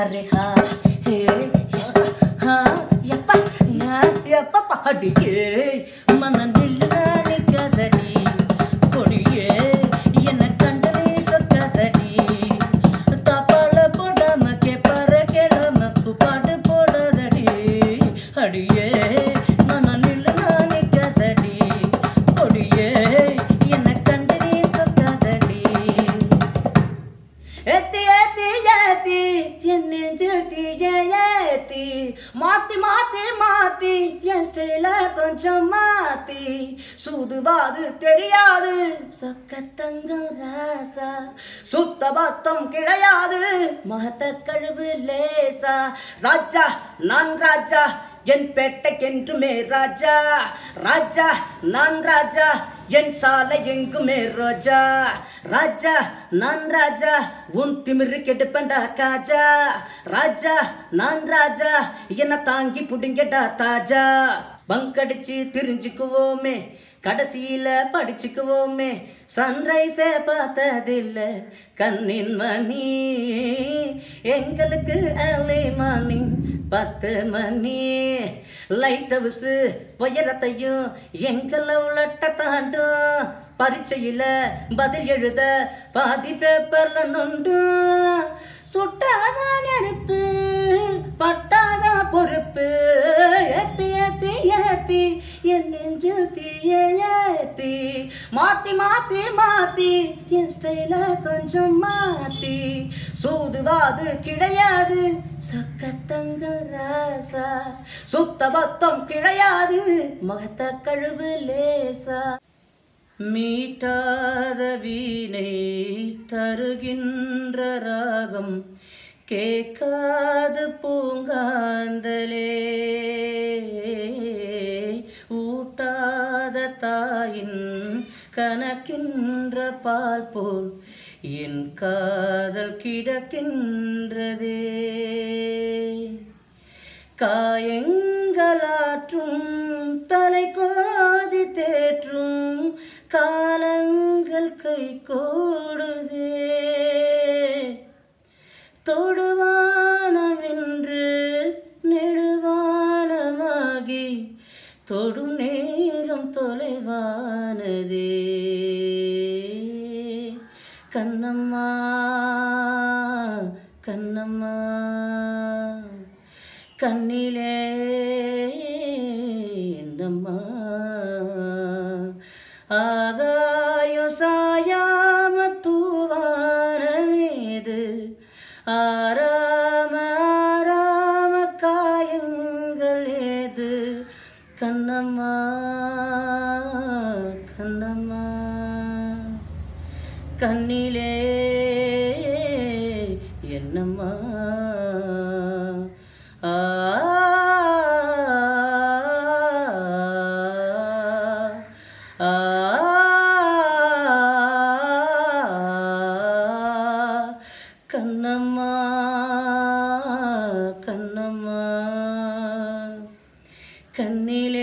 ஹரே ஹா ஹே ஹா எப்பா எப்பா பாடியே மனதில் நிற்கதடி கொடியே என்ன கண்டனே சொக்கதடி தப்பால போடாம கேப்பார கேளாம பாட்டு போடாதடி அடியே மனதில் நிற்கதடி கொடியே என்ன கண்டனே சொக்கதடி ஏத்தி ஏத்தி ஏத்தி என் நெஞ்சுத்தி ஏத்தி மாத்தி மாத்தி மாத்தி என் ஸ்டைல கொஞ்சம் மாத்தி சூதுவாது தெரியாது சொக்கத்தங்கம் ராசா சுத்த பத்தம் கிடையாது மகத்த கழுவு லேசா ராஜா நான் ராஜா என் பேட்டைக்கென்றுமே ராஜா ராஜா நான் ராஜா என் சாலை எங்குமே ரோஜா ராஜா நான் ராஜா உன் திமிரு கெடுப்பண்டா காஜா ராஜா நான் ராஜா என்ன தாங்கி புடிங்கடா தாஜா பங்கடிச்சு தெரிஞ்சுக்குவோமே கடைசியில படிச்சுக்குவோமே சன்ரைஸை பார்த்ததில்ல கண்ணின் மணி எங்களுக்கு early மார்னிங் பத்து மணி லைட் ஹவுஸ் உயரத்தையும் எங்களை உலட்ட தாண்டும் பரீட்சையில பதில் எழுத பாதி பேப்பர்ல நொண்டும் சுட்டாதான் நெருப்பு பட்டாதான் பொறுப்பு ஏத்தி ஏத்தி ஏத்தி என் நெஞ்சில் தீய ஏத்தி மாத்தி மாத்தி மாத்தி என் ஸ்டைல கொஞ்சம் மாத்தி சூதுவாது கிடையாது சொக்கத்தங்க ராசா சுத்த பத்தம் கிடையாது முகத்த கழுவு லேசா மீட்டாத வீணை தருகின்ற ராகம் கேட்காது பூங்காந்தலே ஊட்டாத தாயின் கணக்கின்ற பால் போல் என் காதல் கிடக்கின்றதே காயங்களாற்றும் தலை கோதி தேற்றும் காலங்கள் கை கோடுதே தொடுவானமென்று நெடுவானமாகி தொடும் நேரம் தொலைவானதே கண்ணம்மா கண்ணம்மா கண்ணிலே என்னம்மா ஆகாயோ சாயாம தூவானமேது ஆராம ஆராம காயங்கள் ஏது கண்ணம்மா கண்ணம்மா கண்ணிலே என்னம்மா ஆ ஆ கண்ணம்மா கண்ணம்மா கண்ணிலே